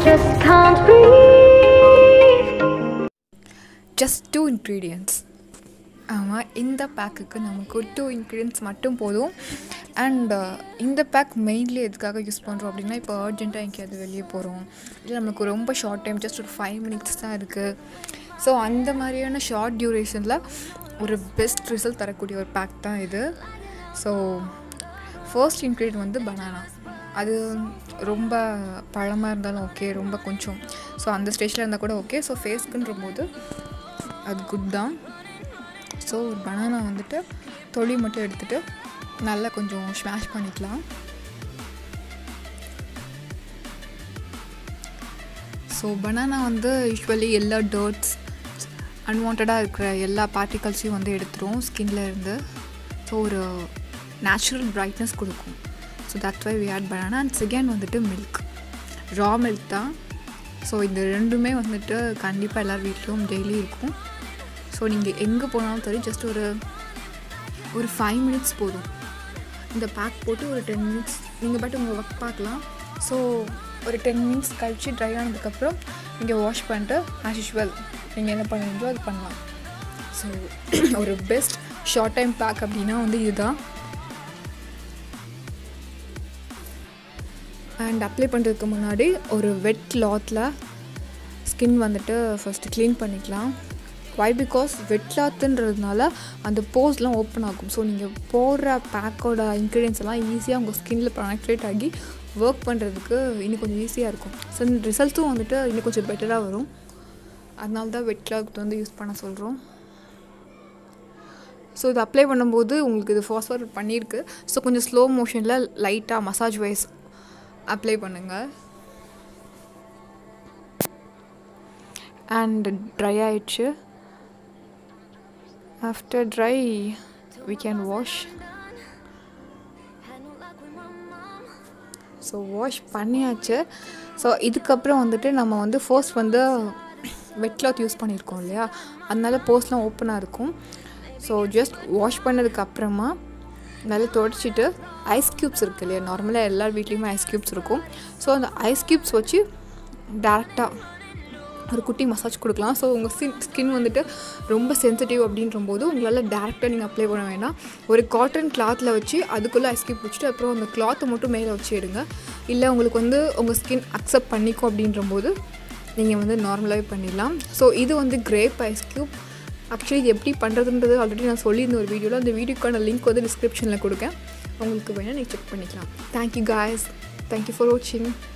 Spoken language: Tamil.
just can't breathe. Just two ingredients ஆமாம் இந்த பேக்குக்கு நமக்கு டூ இன்க்ரீடியன்ட்ஸ் மட்டும் போதும் அண்ட் இந்த பேக் மெயின்லி எதுக்காக யூஸ் பண்ணுறோம் அப்படின்னா இப்போ அர்ஜென்ட்டாக எங்கேயாவது வெளியே போகிறோம் இல்லை நமக்கு ரொம்ப ஷார்ட் டைம் ஜஸ்ட் ஒரு ஃபைவ் மினிட்ஸ் தான் இருக்குது ஸோ அந்த மாதிரியான ஷார்ட் டியூரேஷனில் ஒரு பெஸ்ட் ரிசல்ட் தரக்கூடிய ஒரு பேக் தான் இது ஸோ ஃபர்ஸ்ட் இன்க்ரீடியன்ட் வந்து பனானா அது ரொம்ப பழமாக இருந்தாலும் ஓகே ரொம்ப கொஞ்சம் ஸோ அந்த ஸ்டேஜில் இருந்தால் கூட ஓகே ஸோ ஃபேஸ்க்குன்ற போது அது குட் தான் ஸோ ஒரு பனானா வந்துட்டு தொளி மட்டும் எடுத்துகிட்டு நல்லா கொஞ்சம் ஸ்மாஷ் பண்ணிக்கலாம் ஸோ பனானா வந்து யூஸ்வலி எல்லா டர்ட்ஸ் அன்வான்டாக இருக்கிற எல்லா பார்ட்டிகல்ஸையும் வந்து எடுத்துரும் ஸ்கின்ல இருந்து ஸோ ஒரு நேச்சுரல் பிரைட்னஸ் கொடுக்கும் so that way we add banana and second வந்துட்டு மில்க் ரா மில்க் தான் ஸோ இந்த ரெண்டுமே வந்துட்டு கண்டிப்பாக எல்லார் வீட்லேயும் டெய்லி இருக்கும் ஸோ நீங்கள் எங்கே போனாலும் சரி ஜஸ்ட் ஒரு ஒரு ஃபைவ் மினிட்ஸ் போதும் இந்த பேக் போட்டு ஒரு டென் மினிட்ஸ் நீங்கள் பாட்டு உங்கள் ஒர்க் பார்க்கலாம் ஸோ ஒரு டென் மினிட்ஸ் கழித்து ட்ரை ஆனதுக்கப்புறம் நீங்கள் வாஷ் பண்ணிட்டு ஆஸ் யூஷுவல் நீங்கள் என்ன பண்ணுவீங்களோ அது பண்ணலாம் ஸோ ஒரு பெஸ்ட் ஷார்ட் டைம் பேக் அப்படின்னா வந்து இதுதான் அண்ட் அப்ளை பண்ணுறதுக்கு முன்னாடி ஒரு வெட் கிளாத்தில் ஸ்கின் வந்துட்டு ஃபஸ்ட்டு க்ளீன் பண்ணிக்கலாம் வை பிகாஸ் வெட் கிளாத்துன்றதுனால அந்த போஸ்லாம் ஓப்பன் ஆகும் ஸோ நீங்கள் போடுற பேக்கோட இன்க்ரீடியன்ஸ் எல்லாம் ஈஸியாக உங்கள் ஸ்கின்னில் ப்ராக்டிவேட் ஆகி ஒர்க் பண்ணுறதுக்கு இன்னும் கொஞ்சம் ஈஸியாக இருக்கும் ஸோ ரிசல்ட்டும் வந்துட்டு இன்னும் கொஞ்சம் பெட்டராக வரும் அதனால தான் வெட் கிளாத் வந்து யூஸ் பண்ண சொல்கிறோம் ஸோ இது அப்ளை பண்ணும்போது உங்களுக்கு இது ஃபாஸ்ட் பண்ணியிருக்கு ஸோ கொஞ்சம் ஸ்லோ மோஷனில் லைட்டாக மசாஜ் வைஸ் அப்ளை பண்ணுங்கள் அண்ட் ட்ரை ஆயிடுச்சு after dry we can wash so wash பண்ணியாச்சு ஸோ இதுக்கப்புறம் வந்துட்டு நம்ம வந்து ஃபர்ஸ்ட் வந்து வெட் கிளாத் யூஸ் பண்ணியிருக்கோம் இல்லையா அதனால போஸ்ட்லாம் ஓப்பனாக இருக்கும் ஸோ ஜஸ்ட் வாஷ் பண்ணதுக்கப்புறமா நல்லா தொடச்சிட்டு ஐஸ் க்யூப்ஸ் இருக்குது இல்லையா நார்மலாக எல்லார் வீட்லேயுமே ஐஸ் க்யூப்ஸ் இருக்கும் ஸோ அந்த ஐஸ் க்யூப்ஸ் வச்சு டேரெக்டாக ஒரு குட்டி மசாஜ் கொடுக்கலாம் ஸோ உங்கள் ஸ்கின் ஸ்கின் வந்துட்டு ரொம்ப சென்சிட்டிவ் அப்படின்ற போது உங்களால் டேரெக்டாக நீங்கள் அப்ளை பண்ண வேணாம் ஒரு காட்டன் கிளாத்தில் வச்சு அதுக்குள்ளே ஐஸ் க்யூப் வச்சுட்டு அப்புறம் அந்த கிளாத்தை மட்டும் மேலே வச்சு எடுங்க இல்லை உங்களுக்கு வந்து உங்கள் ஸ்கின் அக்செப்ட் பண்ணிக்கும் அப்படின்ற போது நீங்கள் வந்து நார்மலாகவே பண்ணிடலாம் ஸோ இது வந்து கிரேப் ஐஸ் க்யூப் ஆக்சுவலி இது எப்படி பண்ணுறதுன்றது ஆல்ரெடி நான் சொல்லியிருந்த ஒரு வீடியோவில் அந்த வீடியோக்கான லிங்க் வந்து டிஸ்கிரிப்ஷனில் கொடுக்கேன் உங்களுக்கு வேணால் நீங்கள் செக் பண்ணிக்கலாம் தேங்க்யூ காய்ஸ் தேங்க்யூ ஃபார் வாட்சிங்